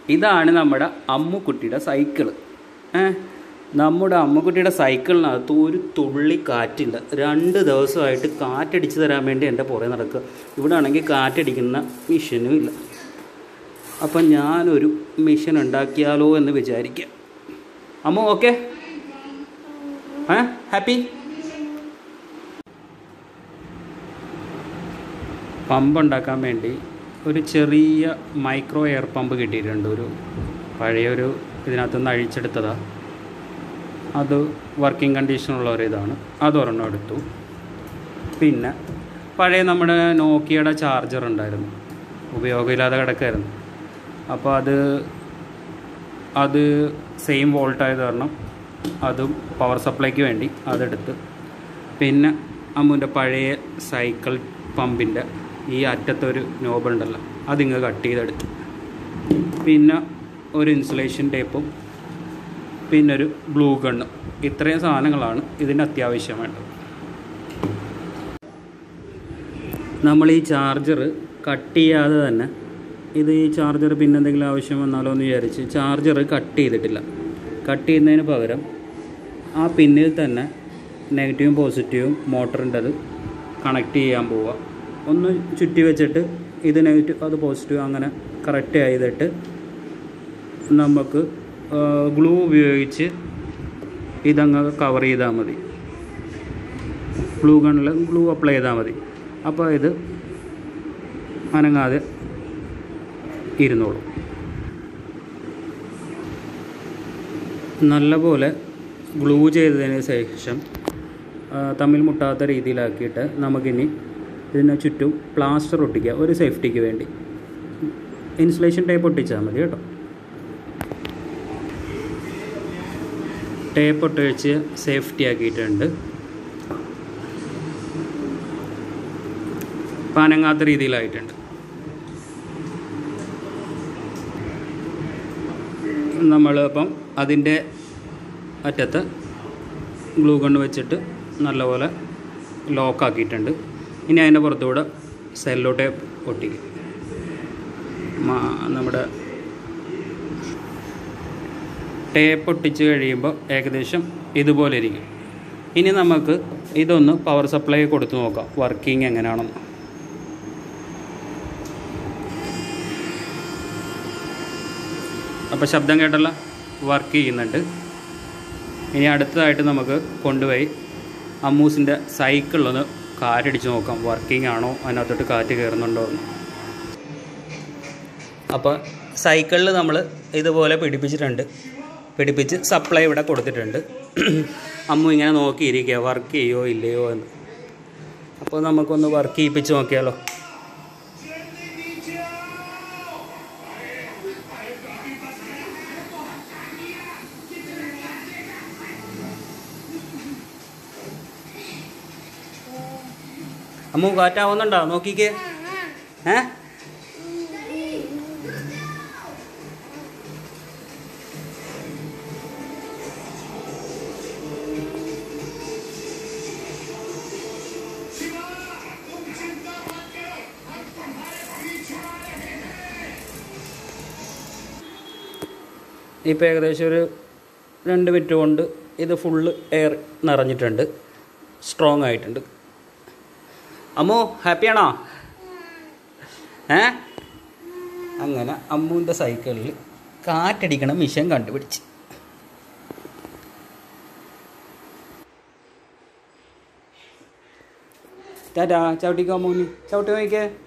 ഇതാണ് നമ്മുടെ അമ്മുക്കുട്ടിയുടെ സൈക്കിള് ഏ നമ്മുടെ അമ്മുക്കുട്ടിയുടെ സൈക്കിളിനകത്ത് ഒരു തുള്ളി കാറ്റില്ല രണ്ട് ദിവസമായിട്ട് കാറ്റടിച്ച് തരാൻ വേണ്ടി എൻ്റെ പുറകെ നടക്കുക ഇവിടെ ആണെങ്കിൽ കാറ്റടിക്കുന്ന മിഷനും ഇല്ല അപ്പം ഞാനൊരു മിഷൻ ഉണ്ടാക്കിയാലോ എന്ന് വിചാരിക്കാം Ammu okay a happy pump ഉണ്ടാക്കാൻ വേണ്ടി ഒരു ചെറിയ മൈക്രോ എയർ പമ്പ് കിട്ടിയിട്ടുണ്ട് ഒരു പഴയൊരു ഇതിനകത്തുനിന്ന് അഴിച്ചെടുത്തതാണ് അത് വർക്കിംഗ് കണ്ടീഷനുള്ള ഒരു ഇതാണ് അതൊരെണ്ണം എടുത്തു പിന്നെ പഴയ നമ്മുടെ നോക്കിയയുടെ ചാർജർ ഉണ്ടായിരുന്നു ഉപയോഗമില്ലാതെ കിടക്കായിരുന്നു അപ്പോൾ അത് അത് സെയിം വോൾട്ട് ആയത് കാരണം അതും പവർ സപ്ലൈക്ക് വേണ്ടി അതെടുത്ത് പിന്നെ അമ്മുൻ്റെ പഴയ സൈക്കിൾ പമ്പിൻ്റെ ഈ അറ്റത്തൊരു നോബുണ്ടല്ലോ അതിങ്ങ് കട്ട് ചെയ്തെടുത്തു പിന്നെ ഒരു ഇൻസുലേഷൻ ടേപ്പും പിന്നെ ഒരു ഗ്ലൂ ഗണ്ണും ഇത്രയും സാധനങ്ങളാണ് ഇതിന് അത്യാവശ്യം വേണ്ടത് നമ്മൾ ഈ ചാർജർ കട്ട് ചെയ്യാതെ തന്നെ ഇത് ഈ ചാർജർ പിന്നെ എന്തെങ്കിലും ആവശ്യം വന്നാലോ എന്ന് വിചാരിച്ച് ചാർജർ കട്ട് ചെയ്തിട്ടില്ല കട്ട് ചെയ്യുന്നതിന് പകരം ആ പിന്നിൽ തന്നെ നെഗറ്റീവും പോസിറ്റീവും മോട്ടറിൻ്റെ അത് കണക്ട് ചെയ്യാൻ പോവുക ഒന്ന് ചുറ്റി വെച്ചിട്ട് ഇത് നെഗറ്റീവ് അത് പോസിറ്റീവ് അങ്ങനെ കറക്റ്റ് ചെയ്തിട്ട് നമുക്ക് ഗ്ലൂ ഉപയോഗിച്ച് ഇതങ്ങ് കവർ ചെയ്താൽ മതി ഗ്ലൂ ഗണ്ണിൽ ഗ്ലൂ അപ്ലൈ ചെയ്താൽ മതി അപ്പോൾ ഇത് അനങ്ങാതെ ഇരുന്നോളും നല്ലപോലെ ഗ്ലൂ ചെയ്തതിന് ശേഷം ആ, തമ്മിൽ മുട്ടാത്ത രീതിയിലാക്കിയിട്ട് നമുക്കിനി ഇതിന് ചുറ്റും പ്ലാസ്റ്റർ ഒട്ടിക്കുക ഒരു സേഫ്റ്റിക്ക് വേണ്ടി ഇൻസുലേഷൻ ടേപ്പ് ഒട്ടിച്ചാൽ മതി കേട്ടോ ടേപ്പ് ഒട്ടിച്ച് സേഫ്റ്റി ആക്കിയിട്ടുണ്ട് പാനങ്ങാത്ത രീതിയിലായിട്ടുണ്ട് നമ്മൾ അപ്പം അതിൻ്റെ അറ്റത്ത് ഗ്ലൂ ഗണ്ണ് വെച്ചിട്ട് നല്ലപോലെ ലോക്കാക്കിയിട്ടുണ്ട് ഇനി അതിൻ്റെ പുറത്തുകൂടെ സെല്ലോ ടേപ്പ് ഒട്ടിക്കും മാ- നമ്മുടെ ടേപ്പ് ഒട്ടിച്ച് കഴിയുമ്പോൾ ഏകദേശം ഇതുപോലെ ഇരിക്കും ഇനി നമുക്ക് ഇതൊന്ന് പവർ സപ്ലൈ കൊടുത്തു നോക്കാം വർക്കിംഗ് എങ്ങനെയാണെന്ന് അപ്പോൾ ശബ്ദം കേട്ടല്ല വർക്ക് ചെയ്യുന്നുണ്ട് ഇനി അടുത്തതായിട്ട് നമുക്ക് കൊണ്ടുപോയി അമ്മൂസിൻ്റെ സൈക്കിളിലൊന്ന് കാറ്റടിച്ച് നോക്കാം വർക്കിംഗ് ആണോ അതിനകത്തോട്ട് കാറ്റ് കയറുന്നുണ്ടോ എന്ന് അപ്പോൾ സൈക്കിളിൽ നമ്മൾ ഇതുപോലെ പിടിപ്പിച്ചിട്ടുണ്ട് പിടിപ്പിച്ച് സപ്ലൈ ഇവിടെ കൊടുത്തിട്ടുണ്ട് അമ്മു ഇങ്ങനെ നോക്കിയിരിക്കുക വർക്ക് ചെയ്യോ ഇല്ലയോ എന്ന് അപ്പോൾ നമുക്കൊന്ന് വർക്ക് ചെയ്യിപ്പിച്ച് നോക്കിയാലോ അമ്മു കാറ്റാവുന്നുണ്ടോ നോക്കിക്കേ ഏ ഇപ്പോൾ ഏകദേശം ഒരു രണ്ട് മിനിറ്റ് കൊണ്ട് ഇത് ഫുള്ള് എയർ നിറഞ്ഞിട്ടുണ്ട് സ്ട്രോങ് ആയിട്ടുണ്ട് അമ്മു ഹാപ്പിയാണോ ഏ അങ്ങനെ അമ്മുവിൻ്റെ സൈക്കിളിൽ കാറ്റടിക്കണ മിഷൻ കണ്ടുപിടിച്ച് ടാറ്റാ ചവിട്ടിക്കോ അമ്മൂനി ചവിട്ടി നോക്കിക്കേ